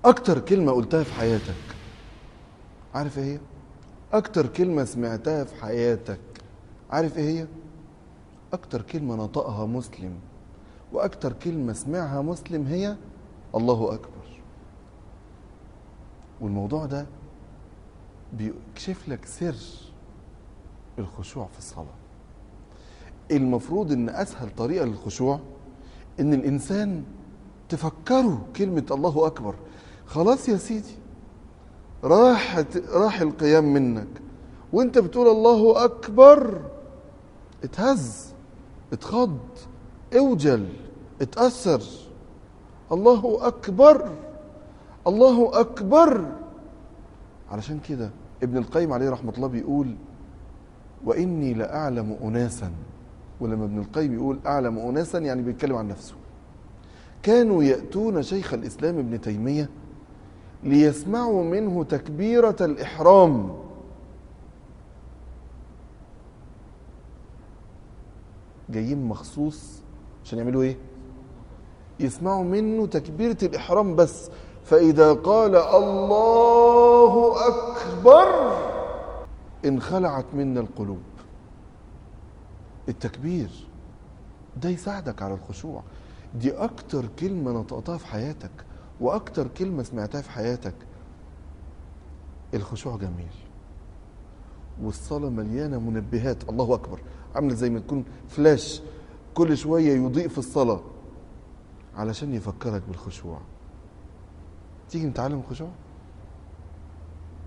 اكتر كلمة قلتها في حياتك عارف ايه هي اكتر كلمة سمعتها في حياتك عارف ايه هي اكتر كلمة نطقها مسلم واكتر كلمة سمعها مسلم هي الله اكبر والموضوع ده بيكشف لك سر الخشوع في الصلاة المفروض ان اسهل طريقة للخشوع ان الانسان تفكروا كلمة الله اكبر خلاص يا سيدي راح راح القيام منك وانت بتقول الله اكبر اتهز اتخض اوجل اتأثر الله اكبر الله اكبر علشان كده ابن القيم عليه رحمة الله بيقول وإني لأعلم أناسا ولما ابن القيم يقول أعلم أناسا يعني بيتكلم عن نفسه كانوا يأتون شيخ الإسلام ابن تيمية ليسمعوا منه تكبيرة الإحرام جايين مخصوص عشان يعملوا ايه يسمعوا منه تكبيرة الإحرام بس فإذا قال الله أكبر انخلعت منا القلوب التكبير ده يساعدك على الخشوع دي أكتر كلمة نطقتها في حياتك وأكتر كلمة سمعتها في حياتك الخشوع جميل والصلاة مليانة منبهات الله أكبر عاملة زي ما تكون فلاش كل شوية يضيء في الصلاة علشان يفكرك بالخشوع تيجي نتعلم الخشوع